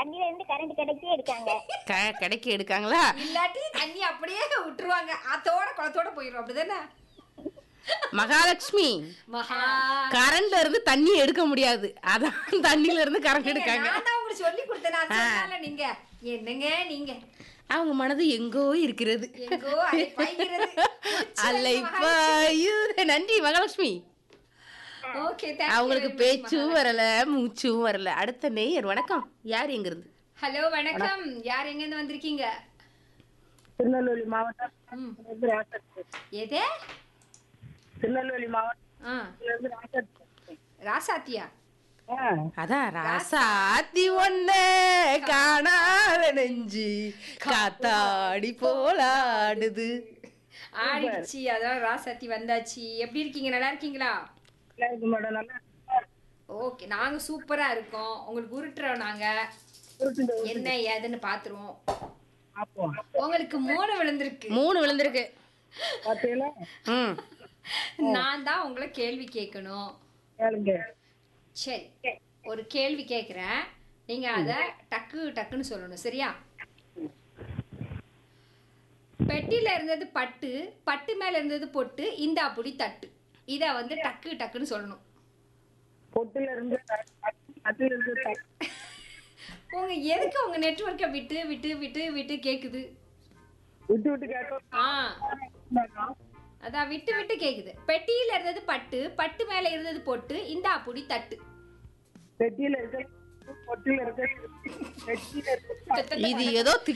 தண்ணியில இருந்து கரண்ட் கிடைக்கே இருக்காங்க க- கிடைக்க எடுக்காங்களா இல்லாட்டி தண்ணி அப்படியே விட்டுருவாங்க ஆத்தோட குளத்தோட போயிடும் அப்படிதானே மகாலட்சுமி மகா கரண்ட்ல இருந்து தண்ணி எடுக்க முடியாது அதான் தண்ணில இருந்து கரண்ட் ஏங்க, எடுக்காங்க நான் தான் உங்களுக்கு சொல்லி கொடுத்தேன் நான் சொன்னால நீங்க என்னங்க நீங்க அவங்க மனது எங்கோ இருக்கிறது எங்கோ அலை பாய்கிறது அல்லை பாயுதே. நன்றி மகாலட்சுமி ஓகே அவங்களுக்கு பேச்சும் வரல மூச்சும் வரல அடுத்த நேயர் வணக்கம் யார் எங்க இருந்து ஹலோ வணக்கம் யார் எங்க இருந்து வந்திருக்கீங்க திருநெல்வேலி மாவட்டம் ம். இருந்து ராசாத்தி. எதே திருநெல்வேலி மாவட்டத்துல ஆ இருந்து ராசாத்தி. ராசாத்தியா ஆ, அதான் ராசாத்தி ஒண்ணே காணாத நெஞ்சு காத்தாடி போலாடுது ஆடிடுச்சு அதான் ராசாத்தி வந்தாச்சு எப்படி இருக்கீங்க நல்லா இருக்கீங்களா நல்லா இருக்கு மேடம் நல்லா இருக்கா? ஓகே நாங்க சூப்பரா இருக்கோம் உங்களுக்கு உருட்டுறோம் நாங்க உருட்டுங்க, என்ன ஏதுன்னு பாத்துருவோம் பார்ப்போம். உங்களுக்கு மூணு விழுந்திருக்கு மூணு விழுந்திருக்கு பாத்தீங்களா? ம் நான் தான் உங்களை கேள்வி கேட்கணும் கேளுங்க. சரி ஒரு கேள்வி கேட்குறேன் நீங்க அத டக்கு டக்குன்னு சொல்லணும் சரியா பெட்டில இருந்தது பட்டு பட்டு மேல இருந்தது பொட்டு இந்த அப்படி தட்டு இத வந்து டக்கு டக்குன்னு சொல்லணும் பொட்டுல இருந்து அதுல இருந்து த- உங்க எதுக்கு உங்க நெட்வொர்க்கை விட்டு விட்டு விட்டு விட்டு கேக்குது விட்டு விட்டு கேட்டோம் ஆ அதான் விட்டு விட்டு கேக்குது பெட்டியில இருந்தது பட்டு பட்டு மேல இருந்தது பொட்டு இந்த அப்படி தட்டு பெட்டியில இருக்க பொட்டுல இருக்க பெட்டியில இருக்க இது ஏதோ